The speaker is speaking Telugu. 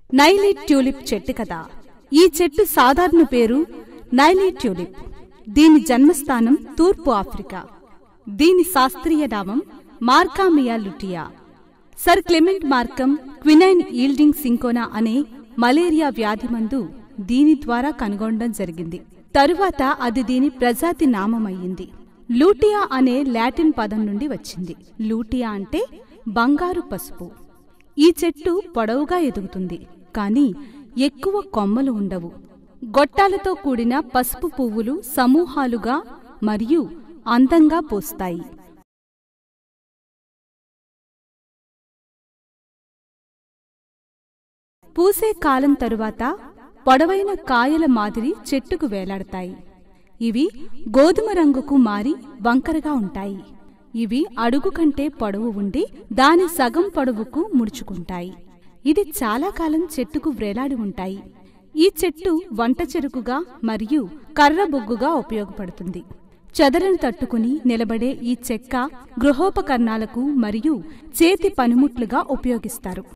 నైలీ ట్యూలిప్ చెట్టు కథ ఈ చెట్టు సాధారణ పేరు నైలీ ట్యూలిప్ దీని జన్మస్థానం తూర్పు ఆఫ్రికా దీని శాస్త్రీయ నామం Markhamia lutea sir Clement Markham quinine yielding cinchona అనే మలేరియా వ్యాధి మందు దీని ద్వారా కనుగొనడం జరిగింది తరువాత అది దీని ప్రజాతి నామమయ్యింది లూటియా అనే లాటిన్ పదం నుండి వచ్చింది లూటియా అంటే బంగారు పసుపు ఈ చెట్టు పొడవుగా ఎదుగుతుంది కానీ ఎక్కువ కొమ్మలు ఉండవు గొట్టాలతో కూడిన పసుపు పువ్వులు సమూహాలుగా మరియు అందంగా పూస్తాయి పూసే కాలం తరువాత పొడవైన కాయల మాదిరి చెట్టుకు వేలాడతాయి ఇవి గోధుమ రంగుకు మారి వంకరగా ఉంటాయి ఇవి అడుగు కంటే పొడవు ఉండి దాని సగం పొడవుకు ముడుచుకుంటాయి ఇది చాలా కాలం చెట్టుకు వ్రేలాడి ఉంటాయి ఈ చెట్టు వంట చెరుకుగా మరియు కర్ర బొగ్గుగా ఉపయోగపడుతుంది చెదరను తట్టుకుని నిలబడే ఈ చెక్క గృహోపకరణాలకు మరియు చేతి పనిముట్లుగా ఉపయోగిస్తారు